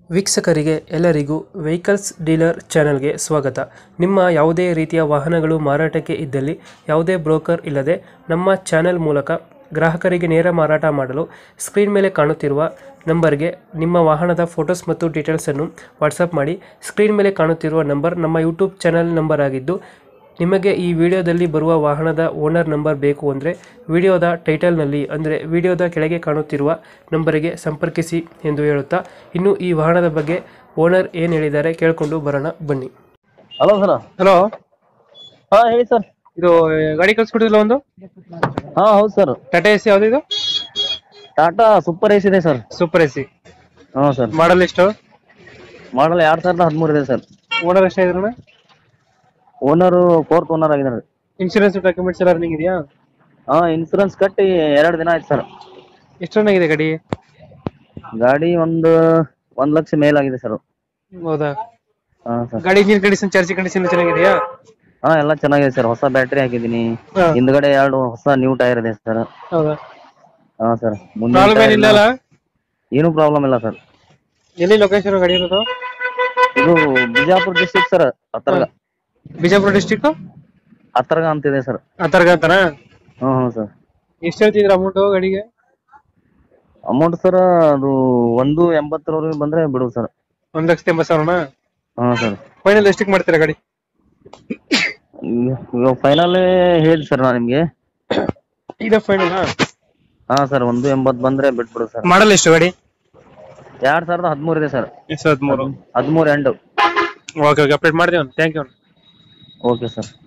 ವೀಕ್ಷಕರಿಗೆ ಎಲ್ಲರಿಗೂ vehicles dealer ಚಾನೆಲ್ಗೆ ಸ್ವಾಗತ ನಿಮ್ಮ ಯಾವುದೇ ರೀತಿಯ ವಾಹನಗಳು ಮಾರಾಟಕ್ಕೆ ಇದ್ದಲ್ಲಿ ಯಾವುದೇ ಬ್ರೋಕರ್ ಇಲ್ಲದೆ ನಮ್ಮ ಚಾನೆಲ್ ಮೂಲಕ ಗ್ರಾಹಕರಿಗೆ ನೇರ ಮಾರಾಟ ಮಾಡಲು ಸ್ಕ್ರೀನ್ ಮೇಲೆ ಕಾಣುತ್ತಿರುವ ನಂಬರ್ಗೆ ನಿಮ್ಮ ವಾಹನದ ಫೋಟೋಸ್ ಮತ್ತು ಡೀಟೇಲ್ಸನ್ನು ವಾಟ್ಸಪ್ ಮಾಡಿ ಸ್ಕ್ರೀನ್ ಮೇಲೆ ಕಾಣುತ್ತಿರುವ ನಂಬರ್ ನಮ್ಮ ಯೂಟ್ಯೂಬ್ ಚಾನೆಲ್ ನಂಬರ್ ಆಗಿದ್ದು ನಿಮಗೆ ಈ ವಿಡಿಯೋದಲ್ಲಿ ಬರುವ ವಾಹನದ ಓನರ್ ನಂಬರ್ ಬೇಕು ಅಂದರೆ ವಿಡಿಯೋದ ಟೈಟಲ್ನಲ್ಲಿ ಅಂದರೆ ವಿಡಿಯೋದ ಕೆಳಗೆ ಕಾಣುತ್ತಿರುವ ನಂಬರಿಗೆ ಸಂಪರ್ಕಿಸಿ ಎಂದು ಹೇಳುತ್ತಾ ಇನ್ನು ಈ ವಾಹನದ ಬಗ್ಗೆ ಓನರ್ ಏನು ಹೇಳಿದ್ದಾರೆ ಕೇಳಿಕೊಂಡು ಬರೋಣ ಬನ್ನಿ ಹಲೋ ಸರ್ ಹಲೋ ಹಾ ಹೇಳಿ ಸರ್ ಇದು ಗಾಡಿ ಕಳ್ಸ್ಕೊಟ್ಟಿಲ್ಲ ಒಂದು ಹಾ ಹೌದು ಸರ್ ಟಾಟಾ ಎಸಿ ಯಾವ್ದು ಟಾಟಾ ಸೂಪರ್ ಏಸ್ ಇದೆ ಸರ್ ಸೂಪರ್ ಎಸಿ ಹಾ ಸರ್ ಮಾಡಲ್ ಎಷ್ಟು ಮಾಡಲ್ ಎರಡ್ ಸಾವಿರದ ಹದಿಮೂರು ಇದೆ ಸರ್ ಓನರ್ ಎಷ್ಟಾಗಿದ್ರಣ ಓನರು ಫೋರ್ತ್ ಓನರ್ ಆಗಿದ್ದಾರೆ ಇನ್ಶೂರೆನ್ಸ್ ಡಾಕ್ಯುಮೆಂಟ್ಸ್ ಎಲ್ಲ ರನ್ನಿಂಗ್ ಇದೆಯಾ ಹಾ ಇನ್ಸೂರೆನ್ಸ್ ಕಟ್ಟಿ ಎರಡು ದಿನ ಆಯ್ತು ಸರ್ ಎಷ್ಟು ರನ್ ಆಗಿದೆ ಗಾಡಿ ಗಾಡಿ ಒಂದು ಒಂದ್ ಲಕ್ಷ ಮೇಲಾಗಿದೆ ಸರ್ ಹೌದಾ ಹಾ ಸರ್ ಗಾಡಿ ಇಂಜಿನ್ ಕಂಡೀಷನ್ ಚಾರ್ಜಿ ಕಂಡೀಷನ್ ಚೆನ್ನಾಗಿದೆಯಾ ಹಾ ಎಲ್ಲ ಚೆನ್ನಾಗಿದೆ ಸರ್ ಹೊಸ ಬ್ಯಾಟ್ರಿ ಹಾಕಿದೀನಿ ಹಾ. ಹಿಂದ್ಗಡೆ ಎರಡು ಹೊಸ ನ್ಯೂ ಟೈರ್ ಇದೆ ಸರ್ ಹೌದಾ ಹಾ ಸರ್ ಪ್ರಾಬ್ಲಮ್ ಏನಿಲ್ಲ ಅಲ್ಲ ಏನು ಪ್ರಾಬ್ಲಮ್ ಇಲ್ಲ ಸರ್ ಎಲ್ಲಿ ಲೊಕೇಶನ್ ಗಾಡಿ ಇರೋದು ಇದು Bijapur district sir Hattarga Bijapur district Hattarga ಅಂತಿದೆ ಸರ್ ಅಂತರ್ಗ ಅಂತನಾ ಹ್ಮ್ ಹ್ಞೂ ಸರ್ ಎಷ್ಟು ಹೇಳ್ತಿದ್ರ ಅಮೌಂಟ್ ಗಾಡಿಗೆ ಅಮೌಂಟ್ ಸರ್ ಅದು ಒಂದು ಎಂಬತ್ತರವರೆಗೆ ಬಂದ್ರೆ ಬಿಡು ಸರ್ ಒಂದ್ ಲಕ್ಷದ ಎಂಬತ್ತು ಸಾವಿರನಾ ಹಾ ಸರ್ ಫೈನಲ್ ಎಷ್ಟಕ್ಕೆ ಮಾಡ್ತೀರಾ ಗಾಡಿ ಇವಾಗ ಫೈನಲ್ ಹೇಳಿ ಸರ್ ನಾ ನಿಮ್ಗೆ ಇದೆ ಫೈನಲ್ ಹಾ ಸರ್ ಒಂದು ಎಂಬತ್ ಬಂದ್ರೆ ಬಿಟ್ಬಿಡು ಸರ್ ಮಾಡಲ್ ಎಷ್ಟು ಗಾಡಿ ಎರಡ್ ಸಾವಿರದ ಹದಿಮೂರು ಇದೆ ಸರ್ ಎಷ್ಟು ಹದಿಮೂರು ಹದಿಮೂರು ಎಂಡು ಓಕೆ ಓಕೆ ಅಪ್ಡೇಟ್ ಮಾಡ್ತೀವಿ ಥ್ಯಾಂಕ್ ಯು ಓಕೆ ಸರ್